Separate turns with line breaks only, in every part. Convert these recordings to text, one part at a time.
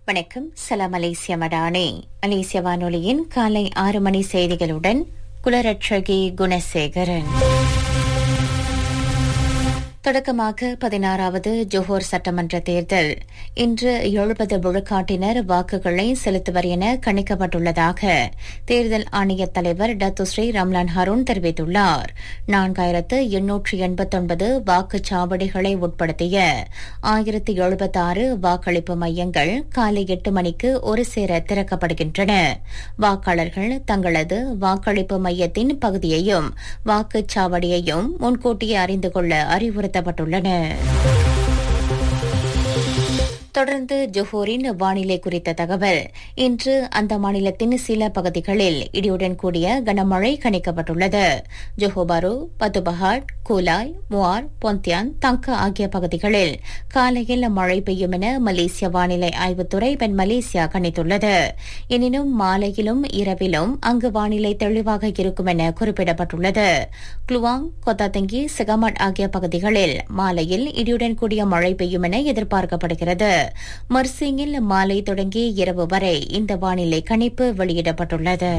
வணக்கம் சலாம் மலேசிய மடானே மலேசிய வானொலியின் காலை ஆறு மணி செய்திகளுடன் குலரட்சகி குணசேகரன் தொடக்கமாக பதினாறாவது ஜோஹோர் சட்டமன்ற தேர்தல் இன்று எழுபது விழுக்காட்டினர் வாக்குகளை செலுத்துவர் என கணிக்கப்பட்டுள்ளதாக தேர்தல் ஆணைய தலைவர் டத்துஸ்ரீ ரம்லான் ஹருண் தெரிவித்துள்ளார் நான்காயிரத்து எண்ணூற்று எண்பத்தொன்பது வாக்குச்சாவடிகளை உட்படுத்திய ஆயிரத்து எழுபத்தாறு வாக்களிப்பு மையங்கள் காலை எட்டு மணிக்கு ஒரு சேர திறக்கப்படுகின்றன வாக்காளர்கள் தங்களது வாக்களிப்பு மையத்தின் பகுதியையும் வாக்குச்சாவடியையும் முன்கூட்டியே அறிந்து கொள்ள அறிவுறுத்த அறிவுறுத்தப்பட்டுள்ளன தொடர்ந்து ஜொஹோரின் வானிலை குறித்த தகவல் இன்று அந்த மாநிலத்தின் சில பகுதிகளில் இடியுடன் கூடிய கனமழை கணிக்கப்பட்டுள்ளது ஜொஹோபாரு பத்துபஹாட் கூலாய் முவார் பொந்தியான் தங்க ஆகிய பகுதிகளில் காலையில் மழை பெய்யும் என மலேசிய வானிலை ஆய்வுத்துறை பெண் மலேசியா கணித்துள்ளது எனினும் மாலையிலும் இரவிலும் அங்கு வானிலை தெளிவாக இருக்கும் என குறிப்பிடப்பட்டுள்ளது குளுவாங் கொத்தாத்தங்கி சிகமட் ஆகிய பகுதிகளில் மாலையில் இடியுடன் கூடிய மழை பெய்யும் என எதிர்பார்க்கப்படுகிறது மர்சிங்கில் மாலை தொடங்கி இரவு வரை இந்த வானிலை கணிப்பு வெளியிடப்பட்டுள்ளது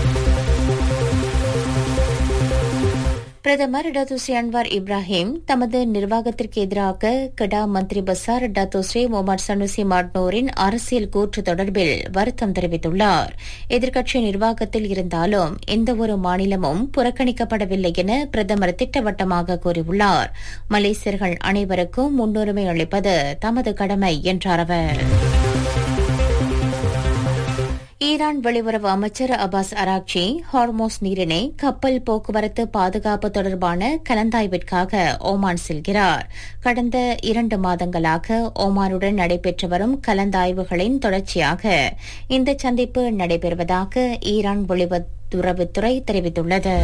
பிரதமர் டத்துஸ்ரீ அன்வார் இப்ராஹிம் தமது நிர்வாகத்திற்கு எதிராக கடா மந்திரி பசார் டத்துஸ்ரீ முகமது சனுசி மாட்னோரின் அரசியல் கூற்று தொடர்பில் வருத்தம் தெரிவித்துள்ளார் எதிர்க்கட்சி நிர்வாகத்தில் இருந்தாலும் எந்தவொரு மாநிலமும் புறக்கணிக்கப்படவில்லை என பிரதமர் திட்டவட்டமாக கூறியுள்ளார் மலேசியர்கள் அனைவருக்கும் முன்னுரிமை அளிப்பது தமது கடமை என்றார் அவர் ஈரான் வெளியுறவு அமைச்சர் அபாஸ் அராக்சி ஹார்மோஸ் நீரிணை கப்பல் போக்குவரத்து பாதுகாப்பு தொடர்பான கலந்தாய்விற்காக ஓமான் செல்கிறார் கடந்த இரண்டு மாதங்களாக ஓமானுடன் நடைபெற்று வரும் கலந்தாய்வுகளின் தொடர்ச்சியாக இந்த சந்திப்பு நடைபெறுவதாக ஈரான் வெளியுறவுத்துறை தெரிவித்துள்ளது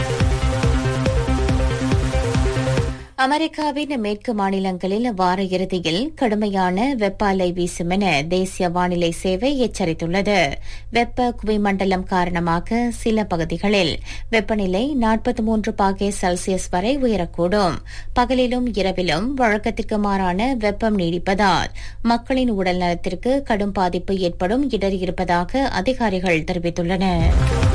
அமெரிக்காவின் மேற்கு மாநிலங்களில் வார இறுதியில் கடுமையான வெப்ப அலை வீசும் என தேசிய வானிலை சேவை எச்சரித்துள்ளது வெப்ப குவிமண்டலம் காரணமாக சில பகுதிகளில் வெப்பநிலை நாற்பத்தி மூன்று பாகை செல்சியஸ் வரை உயரக்கூடும் பகலிலும் இரவிலும் வழக்கத்திற்கு மாறான வெப்பம் நீடிப்பதால் மக்களின் உடல் நலத்திற்கு கடும் பாதிப்பு ஏற்படும் இடர் இருப்பதாக அதிகாரிகள் தெரிவித்துள்ளனா்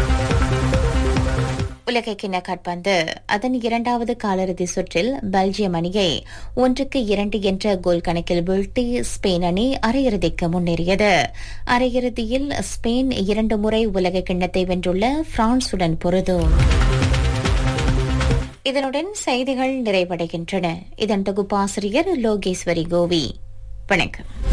உலகக்கிண்ண காட்பந்து அதன் இரண்டாவது காலிறுதி சுற்றில் பெல்ஜியம் அணியை ஒன்றுக்கு இரண்டு என்ற கோல் கணக்கில் வீழ்த்தி ஸ்பெயின் அணி அரையிறுதிக்கு முன்னேறியது அரையிறுதியில் ஸ்பெயின் இரண்டு முறை உலக கிண்ணத்தை வென்றுள்ள பிரான்சுடன் பொருதும் இதனுடன் செய்திகள் நிறைவடைகின்றன இதன் தொகுப்பாசிரியர் லோகேஸ்வரி கோவி வணக்கம்